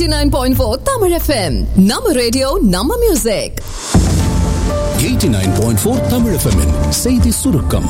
89.4 Tamil FM. நம்ம radio நம்ம music 89.4 Tamil FM -இன் செய்தி சுருக்கம்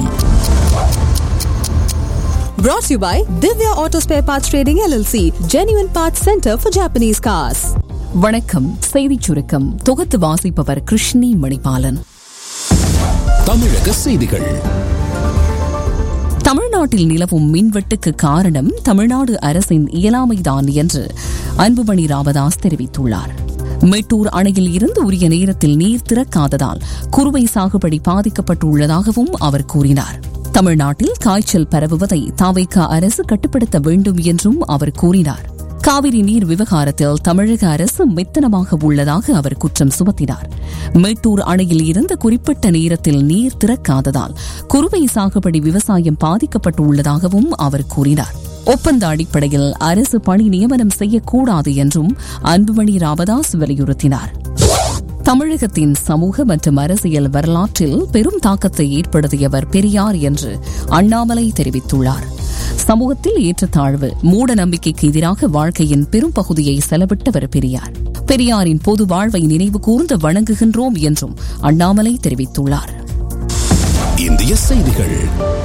Brought to you by Divya Auto Spare Parts Trading LLC, Genuine Parts Center for Japanese Cars. வணக்கம் செய்திச் சுருக்கம் தொகுத்து வாசிப்பவர் கிருஷ்ணி மணிபாலன் தமிழக செய்திகள் தமிழ்நாட்டில் நிலவும் மின்வெட்டுக்கு காரணம் தமிழ்நாடு அரசின் இயலாமைதான் என்று அன்புமணி ராமதாஸ் தெரிவித்துள்ளார் மேட்டூர் அணையில் இருந்து உரிய நேரத்தில் நீர் திறக்காததால் குறுவை சாகுபடி பாதிக்கப்பட்டுள்ளதாகவும் அவர் கூறினார் தமிழ்நாட்டில் காய்ச்சல் பரவுவதை தாவைக்க அரசு கட்டுப்படுத்த வேண்டும் என்றும் அவர் கூறினார் காவிரி நீர் விவகாரத்தில் தமிழக அரசு மெத்தனமாக உள்ளதாக அவர் குற்றம் சுமத்தினார் மேட்டூர் அணையில் இருந்து குறிப்பிட்ட நேரத்தில் நீர் திறக்காததால் குறுவை சாகுபடி விவசாயம் பாதிக்கப்பட்டுள்ளதாகவும் அவர் கூறினார் ஒப்பந்த அடிப்படையில் அரசு பணி நியமனம் செய்யக்கூடாது என்றும் அன்புமணி ராமதாஸ் வலியுறுத்தினார் தமிழகத்தின் சமூக மற்றும் அரசியல் வரலாற்றில் பெரும் தாக்கத்தை ஏற்படுத்தியவர் பெரியார் என்று அண்ணாமலை தெரிவித்துள்ளார் சமூகத்தில் ஏற்றத்தாழ்வு மூட நம்பிக்கைக்கு எதிராக வாழ்க்கையின் பெரும் பகுதியை செலவிட்டவர் பெரியார் பெரியாரின் பொது வாழ்வை நினைவு கூர்ந்து வணங்குகின்றோம் என்றும் அண்ணாமலை தெரிவித்துள்ளார் இந்திய செய்திகள்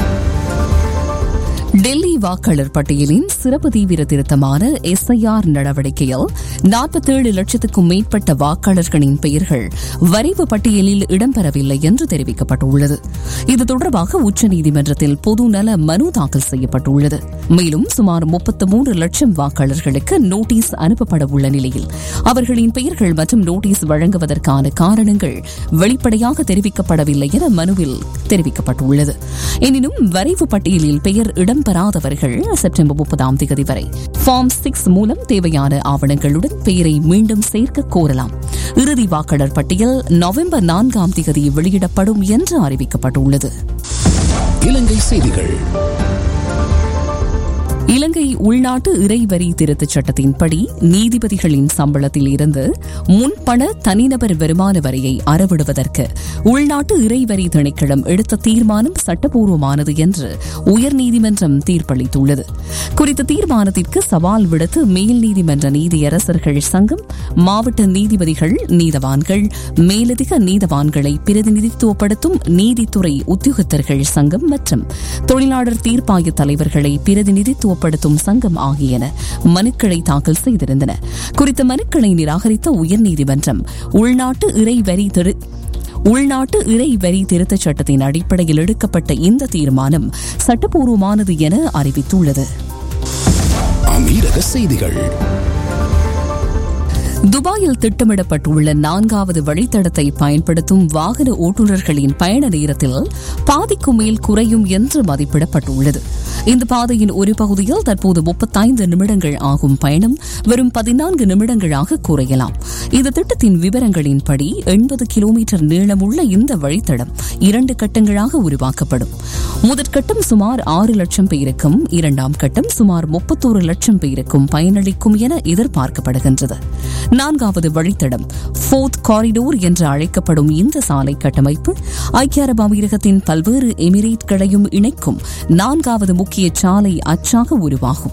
டெல்லி வாக்காளர் பட்டியலின் சிறப்பு தீவிர திருத்தமான எஸ்ஐஆர் நடவடிக்கையில் நாற்பத்தேழு லட்சத்துக்கும் மேற்பட்ட வாக்காளர்களின் பெயர்கள் வரைவு பட்டியலில் இடம்பெறவில்லை என்று தெரிவிக்கப்பட்டுள்ளது இது தொடர்பாக உச்சநீதிமன்றத்தில் பொது நல மனு தாக்கல் செய்யப்பட்டுள்ளது மேலும் சுமார் முப்பத்து மூன்று லட்சம் வாக்காளர்களுக்கு நோட்டீஸ் அனுப்பப்பட உள்ள நிலையில் அவர்களின் பெயர்கள் மற்றும் நோட்டீஸ் வழங்குவதற்கான காரணங்கள் வெளிப்படையாக தெரிவிக்கப்படவில்லை என மனுவில் தெரிவிக்கப்பட்டுள்ளது எனினும் வரைவு பட்டியலில் பெயர் இடம்பெறாதவர்கள் செப்டம்பர் முப்பதாம் தேதி வரை ஃபார்ம் சிக்ஸ் மூலம் தேவையான ஆவணங்களுடன் பெயரை மீண்டும் சேர்க்க கோரலாம் இறுதி வாக்காளர் பட்டியல் நவம்பர் நான்காம் தேதி வெளியிடப்படும் என்று அறிவிக்கப்பட்டுள்ளது இலங்கை செய்திகள் இலங்கை உள்நாட்டு இறைவரி திருத்தச் சட்டத்தின்படி நீதிபதிகளின் சம்பளத்தில் இருந்து முன்பண தனிநபர் வருமான வரியை அறவிடுவதற்கு உள்நாட்டு இறைவரி திணைக்களம் எடுத்த தீர்மானம் சட்டப்பூர்வமானது என்று உயர்நீதிமன்றம் தீர்ப்பளித்துள்ளது குறித்த தீர்மானத்திற்கு சவால் விடுத்து மேல் நீதிமன்ற நீதியரசர்கள் சங்கம் மாவட்ட நீதிபதிகள் நீதவான்கள் மேலதிக நீதவான்களை பிரதிநிதித்துவப்படுத்தும் நீதித்துறை உத்தியோகத்தர்கள் சங்கம் மற்றும் தொழிலாளர் தீர்ப்பாய தலைவர்களை பிரதிநிதித்துவ செயல்படுத்தும் சங்கம் ஆகியன மனுக்களை தாக்கல் செய்திருந்தன குறித்த மனுக்களை நிராகரித்த உயர்நீதிமன்றம் உள்நாட்டு இறைவரி திரு உள்நாட்டு இறை வரி திருத்தச் சட்டத்தின் அடிப்படையில் எடுக்கப்பட்ட இந்த தீர்மானம் சட்டப்பூர்வமானது என அறிவித்துள்ளது அமீரக செய்திகள் துபாயில் திட்டமிடப்பட்டுள்ள நான்காவது வழித்தடத்தை பயன்படுத்தும் வாகன ஓட்டுநர்களின் பயண நேரத்தில் பாதிக்கும் மேல் குறையும் என்று மதிப்பிடப்பட்டுள்ளது இந்த பாதையின் ஒரு பகுதியில் தற்போது முப்பத்தைந்து நிமிடங்கள் ஆகும் பயணம் வெறும் பதினான்கு நிமிடங்களாக குறையலாம் இந்த திட்டத்தின் விவரங்களின்படி எண்பது கிலோமீட்டர் நீளமுள்ள இந்த வழித்தடம் இரண்டு கட்டங்களாக உருவாக்கப்படும் முதற்கட்டம் சுமார் ஆறு லட்சம் பேருக்கும் இரண்டாம் கட்டம் சுமார் முப்பத்தோரு லட்சம் பேருக்கும் பயனளிக்கும் என எதிர்பார்க்கப்படுகின்றது நான்காவது வழித்தடம் ஃபோர்த் காரிடோர் என்று அழைக்கப்படும் இந்த சாலை கட்டமைப்பு ஐக்கிய அரபு அமீரகத்தின் பல்வேறு எமிரேட்களையும் இணைக்கும் நான்காவது முக்கிய சாலை அச்சாக உருவாகும்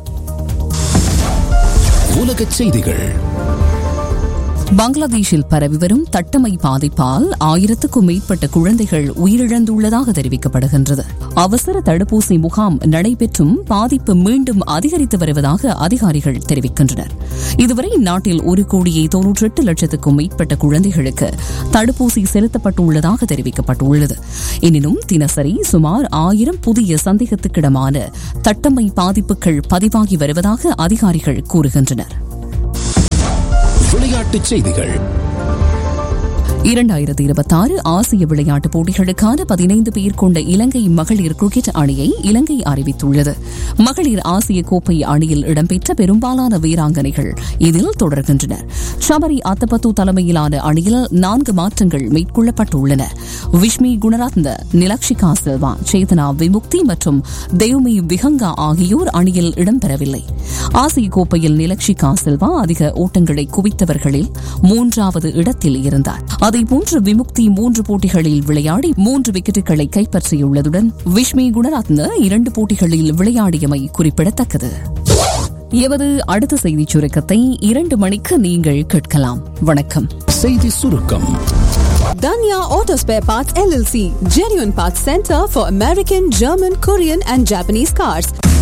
உலகச் செய்திகள் பங்களாதேஷில் பரவி வரும் தட்டமை பாதிப்பால் ஆயிரத்துக்கும் மேற்பட்ட குழந்தைகள் உயிரிழந்துள்ளதாக தெரிவிக்கப்படுகின்றது அவசர தடுப்பூசி முகாம் நடைபெற்றும் பாதிப்பு மீண்டும் அதிகரித்து வருவதாக அதிகாரிகள் தெரிவிக்கின்றனர் இதுவரை நாட்டில் ஒரு கோடியே தொன்னூற்றி எட்டு லட்சத்துக்கும் மேற்பட்ட குழந்தைகளுக்கு தடுப்பூசி செலுத்தப்பட்டுள்ளதாக தெரிவிக்கப்பட்டுள்ளது எனினும் தினசரி சுமார் ஆயிரம் புதிய சந்தேகத்துக்கிடமான தட்டமை பாதிப்புகள் பதிவாகி வருவதாக அதிகாரிகள் கூறுகின்றனர் விளையாட்டுச் செய்திகள் இரண்டாயிரத்தி இருபத்தாறு ஆசிய விளையாட்டுப் போட்டிகளுக்கான பதினைந்து பேர் கொண்ட இலங்கை மகளிர் கிரிக்கெட் அணியை இலங்கை அறிவித்துள்ளது மகளிர் ஆசிய கோப்பை அணியில் இடம்பெற்ற பெரும்பாலான வீராங்கனைகள் இதில் தொடர்கின்றனர் சபரி அத்தபத்து தலைமையிலான அணியில் நான்கு மாற்றங்கள் மேற்கொள்ளப்பட்டுள்ளன விஷ்மி குணரத்ன நிலக்ஷிகா செல்வா சேதனா விமுக்தி மற்றும் தேவ்மி விஹங்கா ஆகியோர் அணியில் இடம்பெறவில்லை ஆசிய கோப்பையில் நிலக்ஷிகா செல்வா அதிக ஓட்டங்களை குவித்தவர்களில் மூன்றாவது இடத்தில் இருந்தார் அதேபோன்று விமுக்தி மூன்று போட்டிகளில் விளையாடி மூன்று விக்கெட்டுகளை கைப்பற்றியுள்ளதுடன் விஷ்மி குணரத்ன இரண்டு போட்டிகளில் விளையாடியமை குறிப்பிடத்தக்கது எமது அடுத்த செய்திச் சுருக்கத்தை இரண்டு மணிக்கு நீங்கள் கேட்கலாம் வணக்கம் செய்தி சுருக்கம் Danya Auto Spare Parts LLC, genuine parts center for American, German, Korean, and Japanese cars.